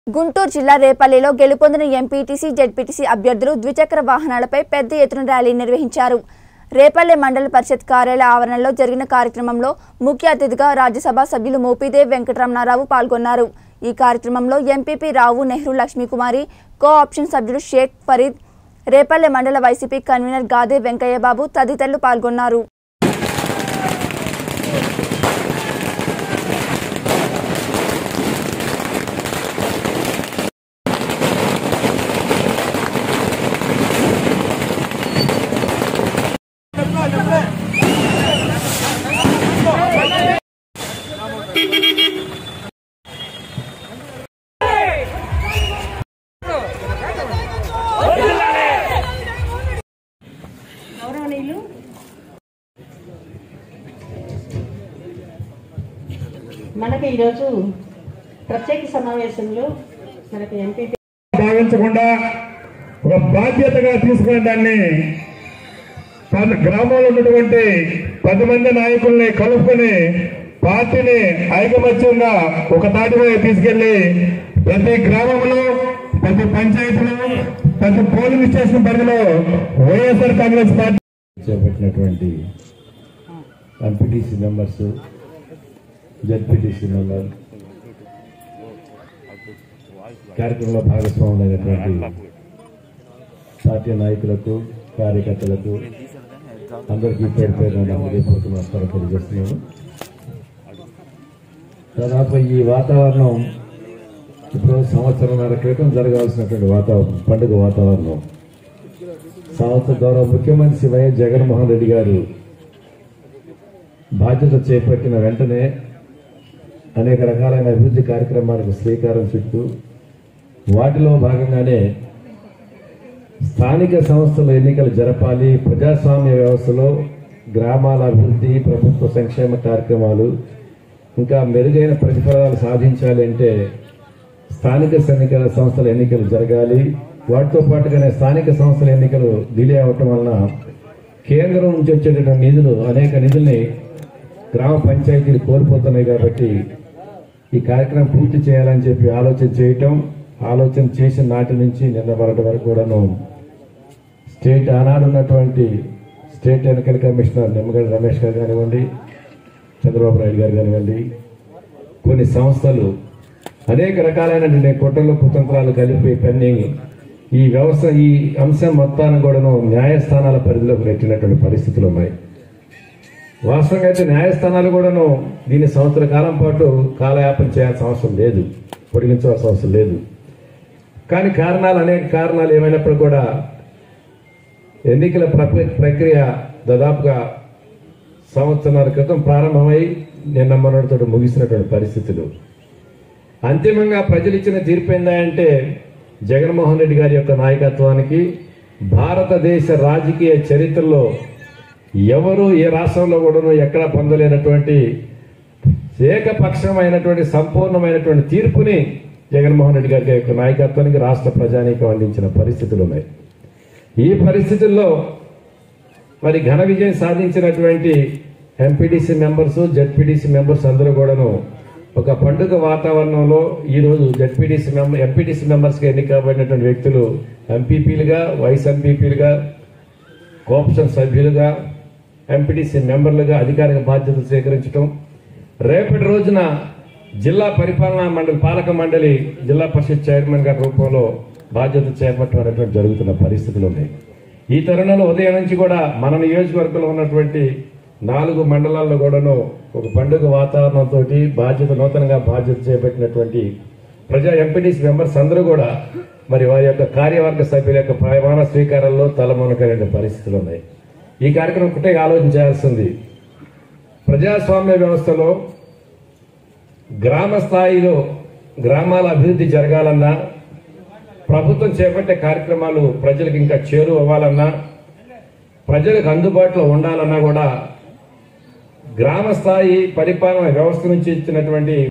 గుంటూరు జిల్లా రేపల్లిలో గెలుపొందిన MPTC ZPTC అభ్యర్థులు ద్విచక్ర వాహనాలపై పెద్ద ఎత్తున ర్యాలీ నిర్వహించారు రేపల్లె మండల పరిషత్ కార్యాలయ ఆవరణలో జరిగిన కార్యక్రమంలో ముఖ్య అతిథిగా రాజ్యసభ సభ్యులు మోపిదేవ్ వెంకటరమణారావు పాల్గొన్నారు ఈ కార్యక్రమంలో MPP Rao Nehru Lakshmikumari co option సభ్యుడు షేక్ ఫరీద్ రేపల్లె మండల వైసీపీ కన్వీనర్ గాదే వెంకయ్యబాబు తదితరులు పాల్గొన్నారు గౌరవనీయులు మనకి ఈరోజు ప్రత్యేక సమావేశంలో మనకి ఎంపీ భావించకుండా ఒక బాధ్యతగా తీసుకునే దాన్ని పది గ్రామాల్లో ఉన్నటువంటి పది మంది నాయకుల్ని కలుపుకొని పార్టీని ఐకమత్యంగా ఒక తాటిపై తీసుకెళ్లి ప్రతి గ్రామంలో ప్రతి పంచాయతీలో ప్రతి పోలింగ్ స్టేషన్ పరిధిలో వైఎస్ఆర్ కాంగ్రెస్ పార్టీ చేపట్టినటువంటి ఎంపీటీసీ మెంబర్స్ జడ్పీటీసీ మెంబర్ కార్యక్రమంలో భాగస్వాములైనటువంటి పార్టీ నాయకులకు కార్యకర్తలకు అందరికీ పేరు పేరు హృదయపూర్వక నమస్కారం తెలియజేస్తున్నాను దాదాపు ఈ వాతావరణం ఇప్పుడు సంవత్సరంన్నర క్రితం జరగాల్సినటువంటి వాతావరణం పండుగ వాతావరణం సంవత్సర గౌరవ ముఖ్యమంత్రి శ్రీ వైఎస్ జగన్మోహన్ రెడ్డి గారు బాధ్యత చేపట్టిన వెంటనే అనేక రకాలైన అభివృద్ధి కార్యక్రమాలకు శ్రీకారం చుట్టూ వాటిలో భాగంగానే స్థానిక సంస్థల ఎన్నికలు జరపాలి ప్రజాస్వామ్య వ్యవస్థలో గ్రామాల అభివృద్ధి ప్రభుత్వ సంక్షేమ కార్యక్రమాలు ఇంకా మెరుగైన ప్రతిఫలాలు సాధించాలి అంటే స్థానిక ఎన్నికల సంస్థల ఎన్నికలు జరగాలి వాటితో పాటుగానే స్థానిక సంస్థల ఎన్నికలు డిలే అవటం వలన కేంద్రం నుంచి వచ్చేటటువంటి నిధులు అనేక నిధుల్ని గ్రామ పంచాయతీలు కోల్పోతున్నాయి కాబట్టి ఈ కార్యక్రమం పూర్తి చేయాలని చెప్పి ఆలోచన చేయటం ఆలోచన చేసిన నాటి నుంచి నిన్న వరటి వరకు కూడాను స్టేట్ ఆనాడు ఉన్నటువంటి స్టేట్ ఎన్నికల కమిషనర్ నిమ్మగడ్డ రమేష్ గారు కానివ్వండి చంద్రబాబు నాయుడు గారు కానివ్వండి కొన్ని సంస్థలు అనేక రకాలైనటువంటి కుట్రలు కుతంత్రాలు కలిపి పెన్ని ఈ వ్యవస్థ ఈ అంశం మొత్తాన్ని కూడాను న్యాయస్థానాల పరిధిలోకి నెట్టినటువంటి పరిస్థితులు ఉన్నాయి వాస్తవంగా అయితే న్యాయస్థానాలు కూడాను దీన్ని సంవత్సర కాలం పాటు కాలయాపన చేయాల్సిన అవసరం లేదు పొడిగించవలసిన అవసరం లేదు కానీ కారణాలు అనేక కారణాలు ఏమైనప్పుడు కూడా ఎన్నికల ప్రక్రి- ప్రక్రియ దాదాపుగా సంవత్సరాల క్రితం ప్రారంభమై నిన్న మొన్నటితో ముగిసినటువంటి పరిస్థితులు అంతిమంగా ప్రజలు ఇచ్చిన తీర్పు ఏంటంటే జగన్మోహన్ రెడ్డి గారి యొక్క నాయకత్వానికి భారతదేశ రాజకీయ చరిత్రలో ఎవరు ఏ రాష్ట్రంలో కూడాను ఎక్కడా పొందలేనటువంటి ఏకపక్షమైనటువంటి సంపూర్ణమైనటువంటి తీర్పుని జగన్మోహన్ రెడ్డి గారి యొక్క నాయకత్వానికి రాష్ట్ర ప్రజానీకం అందించిన పరిస్థితులు ఉన్నాయి ఈ పరిస్థితుల్లో మరి ఘన విజయం సాధించినటువంటి ఎంపీటీసీ మెంబర్స్ జడ్పీటీసీ మెంబర్స్ అందరూ కూడాను ఒక పండుగ వాతావరణంలో ఈ రోజు జడ్పీటీసీ మెంబర్ ఎంపీటీసీ మెంబర్స్ గా ఎన్నికబడినటువంటి వ్యక్తులు ఎంపీపీలుగా వైస్ ఎంపీపీలుగా కోఆప్షన్ సభ్యులుగా ఎంపీటీసీ మెంబర్లుగా అధికారిక బాధ్యతలు స్వీకరించడం రేపటి రోజున జిల్లా పరిపాలనా మండలి పాలక మండలి జిల్లా పరిషత్ చైర్మన్ గారి రూపంలో బాధ్యత చేపట్టడం అనేటువంటి జరుగుతున్న పరిస్థితులు ఉన్నాయి ఈ తరుణంలో ఉదయం నుంచి కూడా మన నియోజకవర్గంలో ఉన్నటువంటి నాలుగు మండలాల్లో కూడాను ఒక పండుగ వాతావరణంతో బాధ్యత నూతనంగా బాధ్యత చేపట్టినటువంటి ప్రజా ఎంపీటీసీ మెంబర్స్ అందరూ కూడా మరి వారి యొక్క కార్యవర్గ సభ్యుల యొక్క ప్రమాణ స్వీకారంలో తలమునకైన పరిస్థితులు ఉన్నాయి ఈ కార్యక్రమం ఒకటే ఆలోచించాల్సింది ప్రజాస్వామ్య వ్యవస్థలో గ్రామ స్థాయిలో గ్రామాల అభివృద్ధి జరగాలన్నా ప్రభుత్వం చేపట్టే కార్యక్రమాలు ప్రజలకు ఇంకా చేరువ అవ్వాలన్నా ప్రజలకు అందుబాటులో ఉండాలన్నా కూడా గ్రామ స్థాయి పరిపాలన వ్యవస్థ నుంచి ఇచ్చినటువంటి